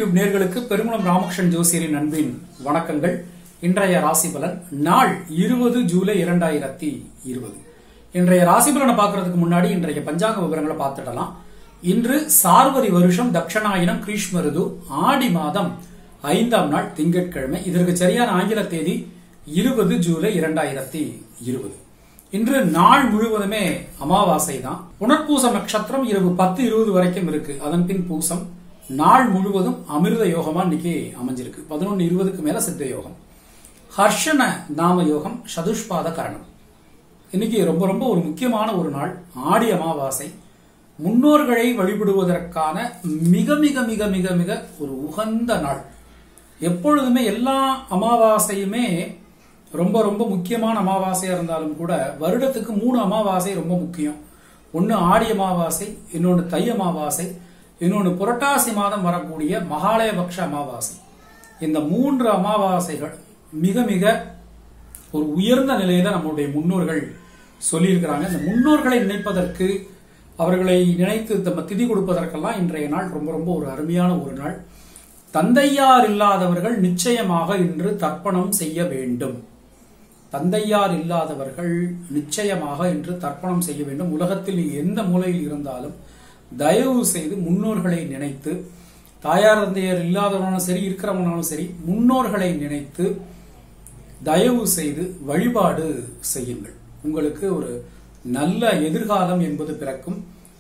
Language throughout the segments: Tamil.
யூடியூப் நேர்களுக்கு பெருங்குளம் ராமகிருஷ்ணன் ஜோசியரின் அன்பின் வணக்கங்கள் இன்றைய ராசி பலன் நாள் இருபது ஜூலை இரண்டாயிரத்தி இருபது இன்றைய ராசி பலனை பார்க்கறதுக்கு முன்னாடி இன்றைய பஞ்சாங்க விவரங்களை பார்த்துடலாம் இன்று சார்வரி வருஷம் தட்சணாயனம் கிரீஷ்ம ரிது ஆடி மாதம் ஐந்தாம் நாள் திங்கட்கிழமை இதற்கு சரியான ஆங்கில தேதி இருபது ஜூலை இரண்டாயிரத்தி இருபது இன்று நாள் முழுவதுமே அமாவாசை தான் புனர்பூசம் நட்சத்திரம் இரவு பத்து இருபது வரைக்கும் இருக்கு அதன் பின் பூசம் நாள் முழுவதும் அமிர்த யோகமா இன்னைக்கு அமைஞ்சிருக்கு பதினொன்னு இருபதுக்கு மேல சித்த யோகம் ஹர்ஷன நாம யோகம் சதுஷ்பாத கரணம் இன்னைக்கு ரொம்ப ரொம்ப ஒரு முக்கியமான ஒரு நாள் ஆடி அமாவாசை முன்னோர்களை வழிபடுவதற்கான மிக மிக மிக மிக மிக ஒரு உகந்த நாள் எப்பொழுதுமே எல்லா அமாவாசையுமே ரொம்ப ரொம்ப முக்கியமான அமாவாசையா இருந்தாலும் கூட வருடத்துக்கு மூணு அமாவாசை ரொம்ப முக்கியம் ஒன்னு ஆடி அமாவாசை இன்னொன்னு தை அமாவாசை இன்னொன்னு புரட்டாசி மாதம் வரக்கூடிய மகாலயபக்ஷ அமாவாசை இந்த மூன்று அமாவாசைகள் மிக மிக ஒரு உயர்ந்த நிலையில நம்முடைய முன்னோர்கள் சொல்லியிருக்கிறாங்க இந்த முன்னோர்களை நினைப்பதற்கு அவர்களை நினைத்து நம்ம திதி கொடுப்பதற்கெல்லாம் இன்றைய நாள் ரொம்ப ரொம்ப ஒரு அருமையான ஒரு நாள் தந்தையார் இல்லாதவர்கள் நிச்சயமாக இன்று தர்ப்பணம் செய்ய வேண்டும் தந்தையார் இல்லாதவர்கள் நிச்சயமாக இன்று தர்ப்பணம் செய்ய வேண்டும் உலகத்தில் நீ எந்த மூலையில் இருந்தாலும் தயவு செய்து முன்னோர்களை நினைத்து தாயார் தந்தையார் இல்லாதவனாலும் சரி இருக்கிறவனாலும் சரி முன்னோர்களை நினைத்து தயவு செய்து வழிபாடு செய்யுங்கள் உங்களுக்கு ஒரு நல்ல எதிர்காலம் என்பது பிறக்கும்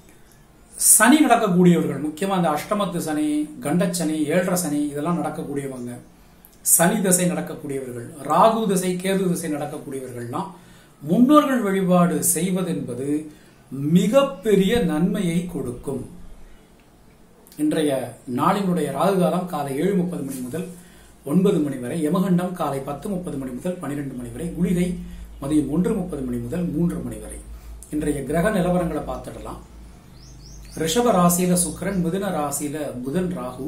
சனி நடக்கக்கூடியவர்கள் முக்கியமா அந்த அஷ்டமத்து சனி கண்டச்சனி ஏழரை சனி இதெல்லாம் நடக்கக்கூடியவங்க சனி தசை நடக்கக்கூடியவர்கள் ராகு தசை கேது தசை நடக்கக்கூடியவர்கள்லாம் முன்னோர்கள் வழிபாடு செய்வதென்பது மிகப்பெரிய நன்மையை கொடுக்கும் இன்றைய நாளினுடைய ராகு காலம் காலை ஏழு முப்பது மணி முதல் ஒன்பது மணி வரை யமகண்டம் காலை பத்து முப்பது மணி முதல் பனிரெண்டு மணி வரை குளிகை மதியம் ஒன்று முப்பது மணி முதல் மூன்று மணி வரை இன்றைய கிரக நிலவரங்களை பார்த்துடலாம் ரிஷப ராசியில சுக்கிரன் மிதுன ராசியில புதன் ராகு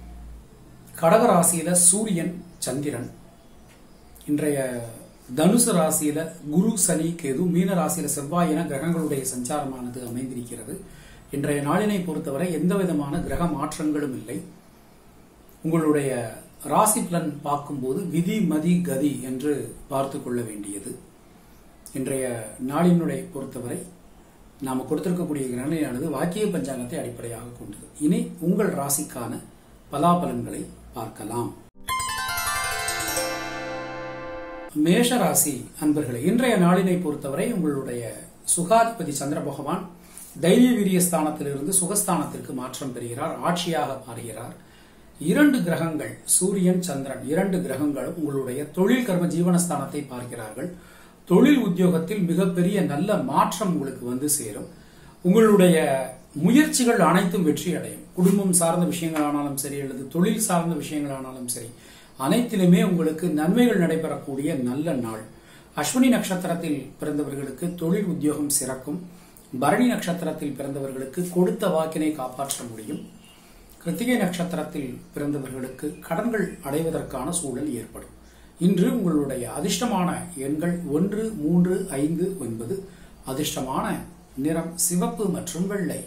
கடக ராசியில சூரியன் சந்திரன் இன்றைய தனுசு ராசியில குரு சனி கேது மீன ராசியில செவ்வாய் என கிரகங்களுடைய சஞ்சாரமானது அமைந்திருக்கிறது இன்றைய நாளினை பொறுத்தவரை எந்த விதமான கிரக மாற்றங்களும் இல்லை உங்களுடைய ராசி பலன் பார்க்கும்போது விதி மதி கதி என்று பார்த்து கொள்ள வேண்டியது இன்றைய நாளினுடைய பொறுத்தவரை நாம கொடுத்திருக்கக்கூடிய கிரகணையானது வாக்கிய பஞ்சாங்கத்தை அடிப்படையாக கொண்டது இனி உங்கள் ராசிக்கான பலாபலன்களை பார்க்கலாம் மேஷ ராசி அன்பர்களே இன்றைய நாளினை பொறுத்தவரை உங்களுடைய சுகாதிபதி சந்திர பகவான் தைரிய வீரிய ஸ்தானத்திலிருந்து சுகஸ்தானத்திற்கு மாற்றம் பெறுகிறார் ஆட்சியாக மாறுகிறார் இரண்டு கிரகங்கள் சூரியன் சந்திரன் இரண்டு கிரகங்களும் உங்களுடைய தொழில் கர்ம ஜீவனஸ்தானத்தை பார்க்கிறார்கள் தொழில் உத்தியோகத்தில் மிகப்பெரிய நல்ல மாற்றம் உங்களுக்கு வந்து சேரும் உங்களுடைய முயற்சிகள் அனைத்தும் வெற்றி அடையும் குடும்பம் சார்ந்த விஷயங்களானாலும் சரி அல்லது தொழில் சார்ந்த விஷயங்களானாலும் சரி அனைத்திலுமே உங்களுக்கு நன்மைகள் நடைபெறக்கூடிய நல்ல நாள் அஸ்வினி நட்சத்திரத்தில் பிறந்தவர்களுக்கு தொழில் உத்தியோகம் சிறக்கும் பரணி நட்சத்திரத்தில் பிறந்தவர்களுக்கு கொடுத்த வாக்கினை காப்பாற்ற முடியும் கிருத்திகை நட்சத்திரத்தில் பிறந்தவர்களுக்கு கடன்கள் அடைவதற்கான சூழல் ஏற்படும் இன்று உங்களுடைய அதிர்ஷ்டமான எண்கள் ஒன்று மூன்று ஐந்து ஒன்பது அதிர்ஷ்டமான நிறம் சிவப்பு மற்றும் வெள்ளை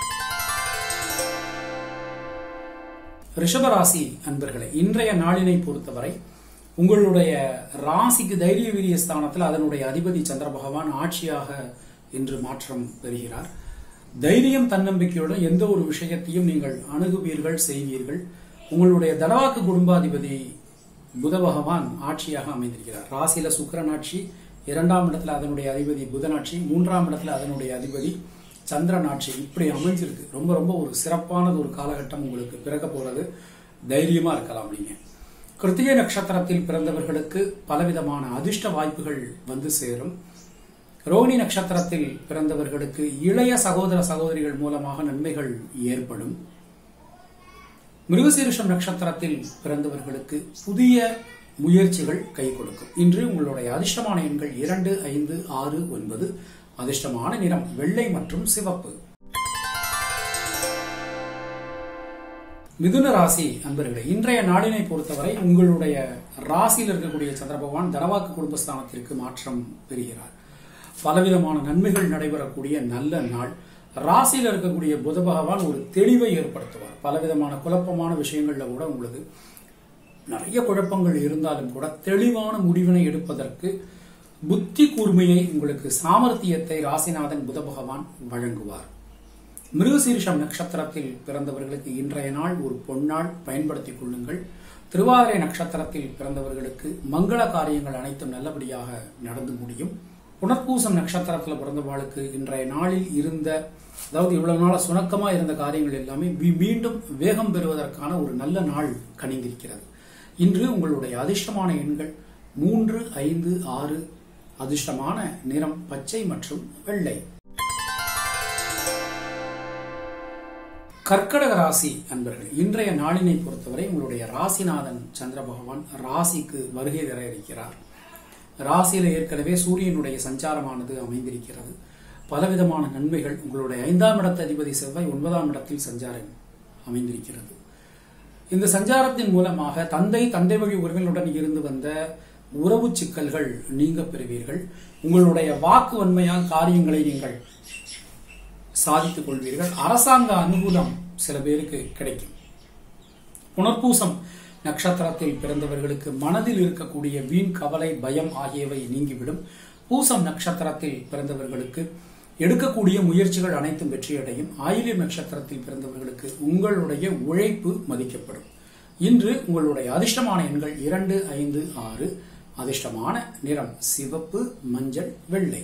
ரிஷபராசி அன்பர்களே இன்றைய நாளினை பொறுத்தவரை உங்களுடைய ராசிக்கு தைரிய வீரிய ஸ்தானத்தில் அதனுடைய அதிபதி சந்திர பகவான் ஆட்சியாக இன்று மாற்றம் பெறுகிறார் தைரியம் தன்னம்பிக்கையுடன் எந்த ஒரு விஷயத்தையும் நீங்கள் அணுகுவீர்கள் செய்வீர்கள் உங்களுடைய தனவாக்கு குடும்பாதிபதி புத பகவான் ஆட்சியாக அமைந்திருக்கிறார் ராசியில சுக்கரன் ஆட்சி இரண்டாம் இடத்துல அதனுடைய அதிபதி புதனாட்சி மூன்றாம் இடத்துல அதனுடைய அதிபதி சந்திரன் ஆட்சி இப்படி அமைஞ்சிருக்கு ரொம்ப ரொம்ப ஒரு சிறப்பானது ஒரு காலகட்டம் உங்களுக்கு பிறக்க போறது தைரியமா இருக்கலாம் நீங்க கிருத்திகை நட்சத்திரத்தில் பிறந்தவர்களுக்கு பலவிதமான அதிர்ஷ்ட வாய்ப்புகள் வந்து சேரும் ரோகிணி நட்சத்திரத்தில் பிறந்தவர்களுக்கு இளைய சகோதர சகோதரிகள் மூலமாக நன்மைகள் ஏற்படும் மிருகசீரிஷம் நட்சத்திரத்தில் பிறந்தவர்களுக்கு புதிய முயற்சிகள் கை கொடுக்கும் இன்று உங்களுடைய அதிர்ஷ்டமான எண்கள் இரண்டு ஐந்து ஆறு ஒன்பது அதிர்ஷ்டமான நிறம் வெள்ளை மற்றும் சிவப்பு மிதுன ராசி அன்பர்களே இன்றைய நாளினை பொறுத்தவரை உங்களுடைய ராசியில் இருக்கக்கூடிய சந்திர பகவான் தனவாக்கு குடும்பஸ்தானத்திற்கு மாற்றம் பெறுகிறார் பலவிதமான நன்மைகள் நடைபெறக்கூடிய நல்ல நாள் ராசியில் இருக்கக்கூடிய புத பகவான் ஒரு தெளிவை ஏற்படுத்துவார் பலவிதமான குழப்பமான விஷயங்கள்ல கூட உங்களுக்கு நிறைய குழப்பங்கள் இருந்தாலும் கூட தெளிவான முடிவினை எடுப்பதற்கு புத்தி கூர்மையை உங்களுக்கு சாமர்த்தியத்தை ராசிநாதன் புத பகவான் வழங்குவார் மிருகசீரிஷம் நட்சத்திரத்தில் பிறந்தவர்களுக்கு இன்றைய நாள் ஒரு பொன்னாள் பயன்படுத்திக் கொள்ளுங்கள் திருவாதிரை நட்சத்திரத்தில் பிறந்தவர்களுக்கு மங்கள காரியங்கள் அனைத்தும் நல்லபடியாக நடந்து முடியும் புனர்பூசம் நட்சத்திரத்தில் பிறந்தவர்களுக்கு இன்றைய நாளில் இருந்த அதாவது இவ்வளவு நாள சுணக்கமா இருந்த காரியங்கள் எல்லாமே மீ- மீண்டும் வேகம் பெறுவதற்கான ஒரு நல்ல நாள் கணிந்திருக்கிறது இன்று உங்களுடைய அதிர்ஷ்டமான எண்கள் மூன்று ஐந்து ஆறு அதிர்ஷ்டமான நிறம் பச்சை மற்றும் வெள்ளை கர்க்கடக ராசி அன்பர்கள் இன்றைய நாளினை பொறுத்தவரை உங்களுடைய ராசிநாதன் சந்திர பகவான் ராசிக்கு வருகை தர இருக்கிறார் ராசியில ஏற்கனவே சூரியனுடைய சஞ்சாரமானது அமைந்திருக்கிறது பலவிதமான நன்மைகள் உங்களுடைய ஐந்தாம் இடத்த அதிபதி செவ்வாய் ஒன்பதாம் இடத்தில் சஞ்சாரம் அமைந்திருக்கிறது இந்த சஞ்சாரத்தின் மூலமாக தந்தை தந்தை வழி உறவினுடன் இருந்து வந்த உறவு சிக்கல்கள் நீங்க பெறுவீர்கள் உங்களுடைய வாக்கு வன்மையால் காரியங்களை நீங்கள் சாதித்துக் கொள்வீர்கள் அரசாங்க அனுகூலம் சில பேருக்கு கிடைக்கும் புனர்பூசம் நட்சத்திரத்தில் பிறந்தவர்களுக்கு மனதில் இருக்கக்கூடிய வீண் கவலை பயம் ஆகியவை நீங்கிவிடும் பூசம் நட்சத்திரத்தில் பிறந்தவர்களுக்கு எடுக்கக்கூடிய முயற்சிகள் அனைத்தும் வெற்றியடையும் ஆயிலியம் நட்சத்திரத்தில் பிறந்தவர்களுக்கு உங்களுடைய உழைப்பு மதிக்கப்படும் இன்று உங்களுடைய அதிர்ஷ்டமான எண்கள் இரண்டு ஐந்து ஆறு அதிர்ஷ்டமான நிறம் சிவப்பு மஞ்சள் வெள்ளை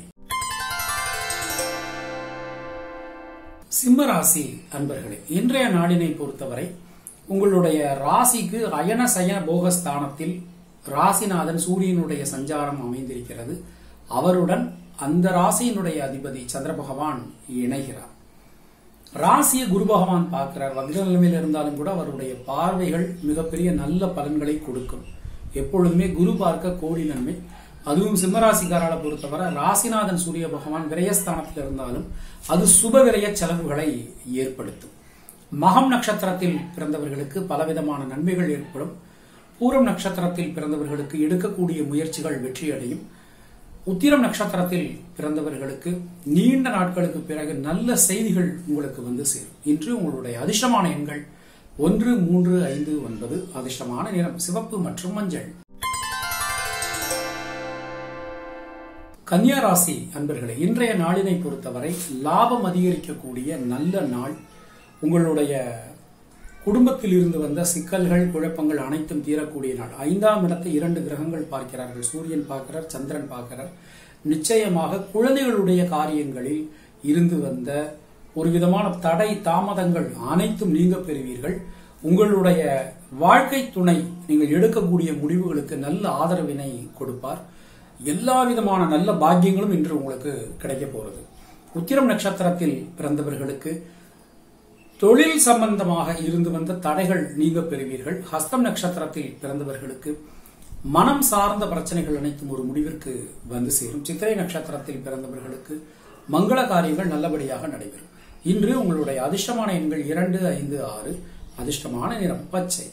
சிம்மராசி அன்பர்களே இன்றைய நாளினை பொறுத்தவரை உங்களுடைய ராசிக்கு அயன சயன போகஸ்தானத்தில் ராசிநாதன் சூரியனுடைய சஞ்சாரம் அமைந்திருக்கிறது அவருடன் அந்த ராசியினுடைய அதிபதி சந்திர பகவான் இணைகிறார் ராசியை குரு பகவான் பார்க்கிறார் வக்ர நிலைமையில் இருந்தாலும் கூட அவருடைய பார்வைகள் மிகப்பெரிய நல்ல பலன்களை கொடுக்கும் எப்பொழுதுமே குரு பார்க்க கோடி நன்மை அதுவும் சிம்மராசிக்காரால பொறுத்தவரை ராசிநாதன் சூரிய பகவான் விரயஸ்தானத்தில் இருந்தாலும் அது சுப விரய செலவுகளை ஏற்படுத்தும் மகம் நட்சத்திரத்தில் பிறந்தவர்களுக்கு பலவிதமான நன்மைகள் ஏற்படும் பூரம் நட்சத்திரத்தில் பிறந்தவர்களுக்கு எடுக்கக்கூடிய முயற்சிகள் வெற்றியடையும் உத்திரம் நட்சத்திரத்தில் பிறந்தவர்களுக்கு நீண்ட நாட்களுக்கு பிறகு நல்ல செய்திகள் உங்களுக்கு வந்து சேரும் இன்று உங்களுடைய அதிர்ஷ்டமான எண்கள் ஒன்று மூன்று ஐந்து ஒன்பது அதிர்ஷ்டமான நிறம் சிவப்பு மற்றும் மஞ்சள் கன்னியா ராசி அன்பர்களே இன்றைய நாளினை பொறுத்தவரை லாபம் அதிகரிக்கக்கூடிய நல்ல நாள் உங்களுடைய குடும்பத்தில் இருந்து வந்த சிக்கல்கள் குழப்பங்கள் அனைத்தும் தீரக்கூடிய நாள் ஐந்தாம் இடத்தை இரண்டு கிரகங்கள் பார்க்கிறார்கள் சூரியன் பார்க்கிறார் சந்திரன் பார்க்கிறார் நிச்சயமாக குழந்தைகளுடைய காரியங்களில் இருந்து வந்த ஒரு விதமான தடை தாமதங்கள் அனைத்தும் நீங்க பெறுவீர்கள் உங்களுடைய வாழ்க்கை துணை நீங்கள் எடுக்கக்கூடிய முடிவுகளுக்கு நல்ல ஆதரவினை கொடுப்பார் எல்லா விதமான நல்ல பாக்கியங்களும் இன்று உங்களுக்கு கிடைக்க போறது உத்திரம் நட்சத்திரத்தில் பிறந்தவர்களுக்கு தொழில் சம்பந்தமாக இருந்து வந்த தடைகள் நீங்க பெறுவீர்கள் ஹஸ்தம் நட்சத்திரத்தில் பிறந்தவர்களுக்கு மனம் சார்ந்த பிரச்சனைகள் அனைத்தும் ஒரு முடிவிற்கு வந்து சேரும் சித்திரை நட்சத்திரத்தில் பிறந்தவர்களுக்கு மங்கள காரியங்கள் நல்லபடியாக நடைபெறும் இன்று உங்களுடைய அதிர்ஷ்டமான எண்கள் இரண்டு ஐந்து ஆறு அதிர்ஷ்டமான நிறம் பச்சை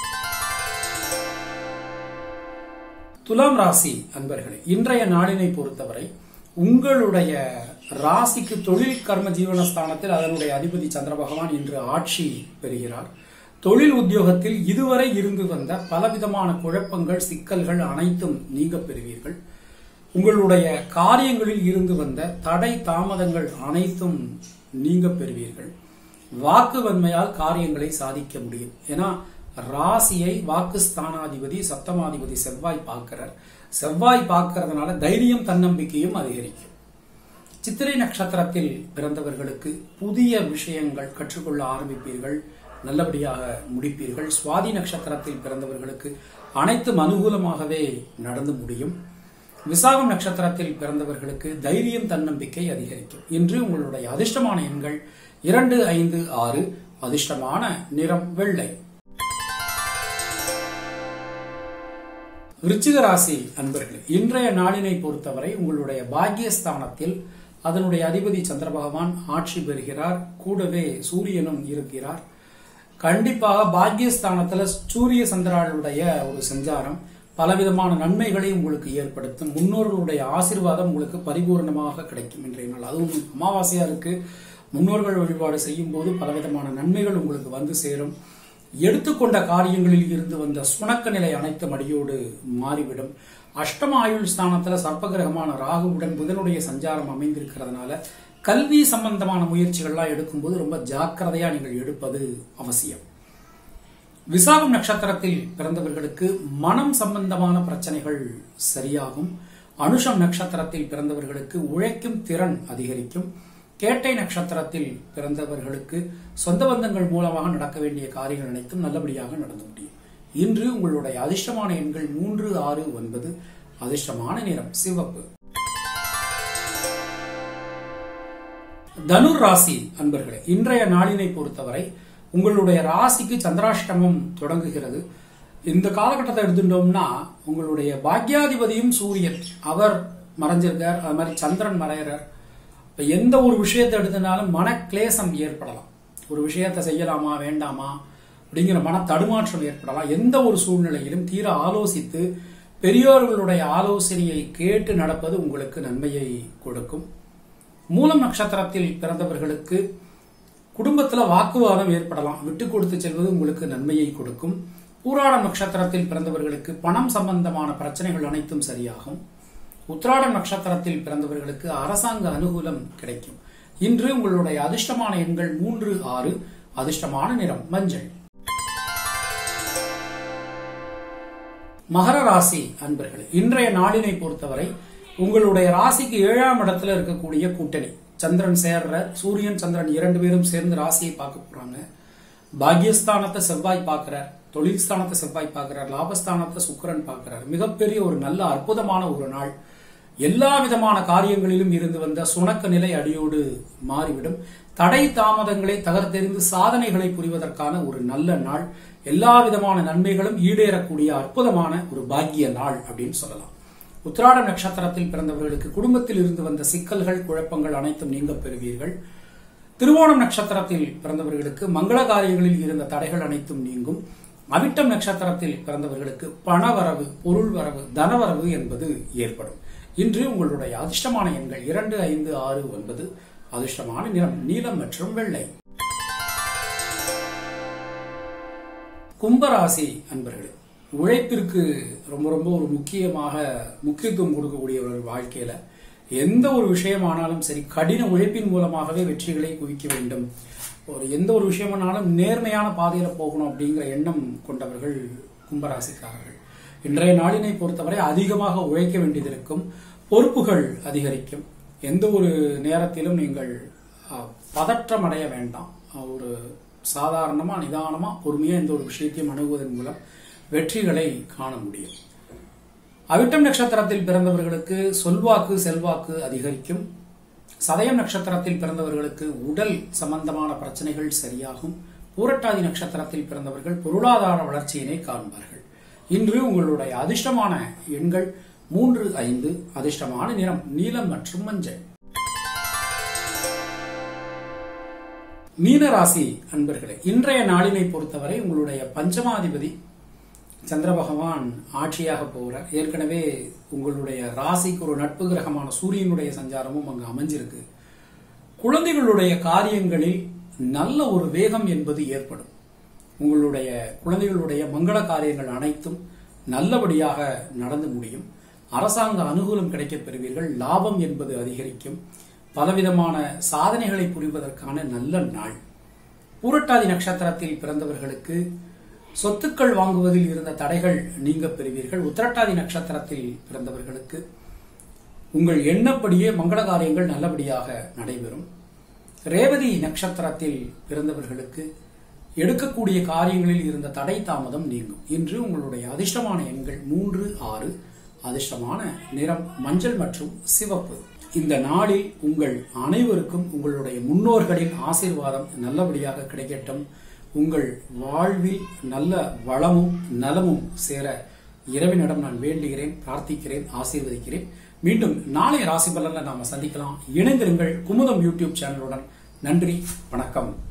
துலாம் ராசி அன்பர்களே இன்றைய நாளினை பொறுத்தவரை உங்களுடைய ராசிக்கு தொழில் கர்ம ஜீவனஸ்தானத்தில் அதனுடைய அதிபதி சந்திர பகவான் இன்று ஆட்சி பெறுகிறார் தொழில் உத்தியோகத்தில் இதுவரை இருந்து வந்த பலவிதமான குழப்பங்கள் சிக்கல்கள் அனைத்தும் நீங்க பெறுவீர்கள் உங்களுடைய காரியங்களில் இருந்து வந்த தடை தாமதங்கள் அனைத்தும் நீங்க பெறுவீர்கள் வாக்கு வன்மையால் காரியங்களை சாதிக்க முடியும் ஏன்னா ராசியை வாக்கு ஸ்தானாதிபதி சப்தமாதிபதி செவ்வாய் பார்க்கிறார் செவ்வாய் பார்க்கறதுனால தைரியம் தன்னம்பிக்கையும் அதிகரிக்கும் சித்திரை நட்சத்திரத்தில் பிறந்தவர்களுக்கு புதிய விஷயங்கள் கற்றுக்கொள்ள ஆரம்பிப்பீர்கள் நல்லபடியாக முடிப்பீர்கள் சுவாதி நட்சத்திரத்தில் பிறந்தவர்களுக்கு அனைத்தும் அனுகூலமாகவே நடந்து முடியும் விசாகம் நட்சத்திரத்தில் பிறந்தவர்களுக்கு தைரியம் தன்னம்பிக்கை அதிகரிக்கும் இன்று உங்களுடைய அதிர்ஷ்டமான எண்கள் இரண்டு ஐந்து ஆறு அதிர்ஷ்டமான நிறம் வெள்ளை விருச்சிக ராசி அன்பர்களே இன்றைய நாளினை பொறுத்தவரை உங்களுடைய பாக்கியஸ்தானத்தில் அதனுடைய அதிபதி சந்திர பகவான் ஆட்சி பெறுகிறார் கூடவே சூரியனும் இருக்கிறார் கண்டிப்பாக பாக்கியஸ்தானத்துல சூரிய சந்திராளுடைய ஒரு சஞ்சாரம் பலவிதமான நன்மைகளை உங்களுக்கு ஏற்படுத்தும் முன்னோர்களுடைய ஆசீர்வாதம் உங்களுக்கு பரிபூர்ணமாக கிடைக்கும் இன்றைய நாள் அதுவும் அமாவாசையா இருக்கு முன்னோர்கள் வழிபாடு செய்யும் போது பலவிதமான நன்மைகள் உங்களுக்கு வந்து சேரும் எடுத்துக்கொண்ட காரியங்களில் இருந்து வந்த சுணக்க நிலை அனைத்தும் அடியோடு மாறிவிடும் அஷ்டம ஆயுள் ஸ்தானத்துல சர்ப்பகிரகமான ராகுவுடன் புதனுடைய சஞ்சாரம் அமைந்திருக்கிறதுனால கல்வி சம்பந்தமான முயற்சிகள்லாம் எடுக்கும்போது ரொம்ப ஜாக்கிரதையா நீங்கள் எடுப்பது அவசியம் விசாகம் நட்சத்திரத்தில் பிறந்தவர்களுக்கு மனம் சம்பந்தமான பிரச்சனைகள் சரியாகும் அனுஷம் நட்சத்திரத்தில் பிறந்தவர்களுக்கு உழைக்கும் திறன் அதிகரிக்கும் கேட்டை நட்சத்திரத்தில் பிறந்தவர்களுக்கு சொந்த பந்தங்கள் மூலமாக நடக்க வேண்டிய காரியங்கள் அனைத்தும் நல்லபடியாக நடந்து முடியும் இன்று உங்களுடைய அதிர்ஷ்டமான எண்கள் மூன்று ஆறு ஒன்பது அதிர்ஷ்டமான நிறம் சிவப்பு தனுர் ராசி அன்பர்களே இன்றைய நாளினை பொறுத்தவரை உங்களுடைய ராசிக்கு சந்திராஷ்டமம் தொடங்குகிறது இந்த காலகட்டத்தை எடுத்துட்டோம்னா உங்களுடைய பாக்யாதிபதியும் சூரியன் அவர் மறைஞ்சிருக்கார் அது மாதிரி சந்திரன் மறையிறார் இப்ப எந்த ஒரு விஷயத்தை எடுத்தனாலும் மன கிளேசம் ஏற்படலாம் ஒரு விஷயத்தை செய்யலாமா வேண்டாமா அப்படிங்கிற மன தடுமாற்றம் ஏற்படலாம் எந்த ஒரு சூழ்நிலையிலும் தீர ஆலோசித்து பெரியோர்களுடைய ஆலோசனையை கேட்டு நடப்பது உங்களுக்கு நன்மையை கொடுக்கும் மூலம் நட்சத்திரத்தில் பிறந்தவர்களுக்கு குடும்பத்துல வாக்குவாதம் ஏற்படலாம் விட்டு கொடுத்து செல்வது உங்களுக்கு நன்மையை கொடுக்கும் பூராடம் நட்சத்திரத்தில் பிறந்தவர்களுக்கு பணம் சம்பந்தமான பிரச்சனைகள் அனைத்தும் சரியாகும் உத்திராடம் நட்சத்திரத்தில் பிறந்தவர்களுக்கு அரசாங்க அனுகூலம் கிடைக்கும் இன்று உங்களுடைய அதிர்ஷ்டமான எண்கள் மூன்று ஆறு அதிர்ஷ்டமான நிறம் மஞ்சள் மகர ராசி அன்பர்களே இன்றைய நாளினை பொறுத்தவரை உங்களுடைய ராசிக்கு ஏழாம் இடத்துல இருக்கக்கூடிய கூட்டணி சந்திரன் சேர்ற சூரியன் சந்திரன் இரண்டு பேரும் சேர்ந்து ராசியை பார்க்க போறாங்க பாக்யஸ்தானத்தை செவ்வாய் பார்க்கிறார் தொழில் ஸ்தானத்தை செவ்வாய் பார்க்கிறார் லாபஸ்தானத்தை சுக்கிரன் பார்க்கிறார் மிகப்பெரிய ஒரு நல்ல அற்புதமான ஒரு நாள் எல்லா விதமான காரியங்களிலும் இருந்து வந்த சுணக்க நிலை அடியோடு மாறிவிடும் தடை தாமதங்களை தகர்த்தெறிந்து சாதனைகளை புரிவதற்கான ஒரு நல்ல நாள் எல்லா விதமான நன்மைகளும் ஈடேறக்கூடிய அற்புதமான ஒரு பாக்கிய நாள் அப்படின்னு சொல்லலாம் உத்திராட நட்சத்திரத்தில் பிறந்தவர்களுக்கு குடும்பத்தில் இருந்து வந்த சிக்கல்கள் குழப்பங்கள் அனைத்தும் நீங்க பெறுவீர்கள் திருவோணம் நட்சத்திரத்தில் பிறந்தவர்களுக்கு மங்கள காரியங்களில் இருந்த தடைகள் அனைத்தும் நீங்கும் அவிட்டம் நட்சத்திரத்தில் பிறந்தவர்களுக்கு பணவரவு பொருள் வரவு தனவரவு என்பது ஏற்படும் இன்று உங்களுடைய அதிர்ஷ்டமான எண்கள் இரண்டு ஐந்து ஆறு ஒன்பது அதிர்ஷ்டமான நிறம் நீலம் மற்றும் வெள்ளை கும்பராசி அன்பர்களே உழைப்பிற்கு ரொம்ப ரொம்ப ஒரு முக்கியமாக முக்கியத்துவம் கொடுக்கக்கூடியவர்கள் வாழ்க்கையில எந்த ஒரு விஷயமானாலும் சரி கடின உழைப்பின் மூலமாகவே வெற்றிகளை குவிக்க வேண்டும் ஒரு எந்த ஒரு விஷயமானாலும் நேர்மையான பாதையில போகணும் அப்படிங்கிற எண்ணம் கொண்டவர்கள் கும்பராசிக்காரர்கள் இன்றைய நாளினை பொறுத்தவரை அதிகமாக உழைக்க வேண்டியது இருக்கும் பொறுப்புகள் அதிகரிக்கும் எந்த ஒரு நேரத்திலும் நீங்கள் அஹ், பதற்றம் அடைய வேண்டாம் அஹ், ஒரு சாதாரணமா நிதானமா பொறுமையா இந்த ஒரு விஷயத்தையும் அணுகுவதன் மூலம் வெற்றிகளை காண முடியும் அவிட்டம் நட்சத்திரத்தில் பிறந்தவர்களுக்கு சொல்வாக்கு செல்வாக்கு அதிகரிக்கும் சதயம் நட்சத்திரத்தில் பிறந்தவர்களுக்கு உடல் சம்பந்தமான பிரச்சனைகள் சரியாகும் பூரட்டாதி நட்சத்திரத்தில் பிறந்தவர்கள் பொருளாதார வளர்ச்சியினை காண்பார்கள் இன்று உங்களுடைய அதிர்ஷ்டமான எண்கள் மூன்று ஐந்து அதிர்ஷ்டமான நிறம் நீலம் மற்றும் மஞ்சள் மீனராசி அன்பர்களே இன்றைய நாளினை பொறுத்தவரை உங்களுடைய பஞ்சமாதிபதி சந்திர பகவான் ஆட்சியாக போகிறார் ஏற்கனவே உங்களுடைய ராசிக்கு ஒரு நட்பு கிரகமான சூரியனுடைய சஞ்சாரமும் அங்கு அமைஞ்சிருக்கு குழந்தைகளுடைய காரியங்களில் நல்ல ஒரு வேகம் என்பது ஏற்படும் உங்களுடைய குழந்தைகளுடைய மங்கள காரியங்கள் அனைத்தும் நல்லபடியாக நடந்து முடியும் அரசாங்க அனுகூலம் கிடைக்கப் பெறுவீர்கள் லாபம் என்பது அதிகரிக்கும் பலவிதமான சாதனைகளை புரிவதற்கான நல்ல நாள் பூரட்டாதி நட்சத்திரத்தில் பிறந்தவர்களுக்கு சொத்துக்கள் வாங்குவதில் இருந்த தடைகள் நீங்க பெறுவீர்கள் உத்திரட்டாதி நட்சத்திரத்தில் பிறந்தவர்களுக்கு உங்கள் எண்ணப்படியே மங்கள காரியங்கள் நல்லபடியாக நடைபெறும் ரேவதி நட்சத்திரத்தில் பிறந்தவர்களுக்கு எடுக்கக்கூடிய காரியங்களில் இருந்த தடை தாமதம் நீங்கும் இன்று உங்களுடைய அதிர்ஷ்டமான எண்கள் மூன்று ஆறு அதிர்ஷ்டமான நிறம் மஞ்சள் மற்றும் சிவப்பு இந்த நாளில் உங்கள் அனைவருக்கும் உங்களுடைய முன்னோர்களின் ஆசீர்வாதம் நல்லபடியாக கிடைக்கட்டும் உங்கள் வாழ்வில் நல்ல வளமும் நலமும் சேர இறைவனிடம் நான் வேண்டுகிறேன் பிரார்த்திக்கிறேன் ஆசீர்வதிக்கிறேன் மீண்டும் நாளை ராசி பலன்ல நாம சந்திக்கலாம் இணைந்திருங்கள் குமுதம் யூடியூப் சேனலுடன் நன்றி வணக்கம்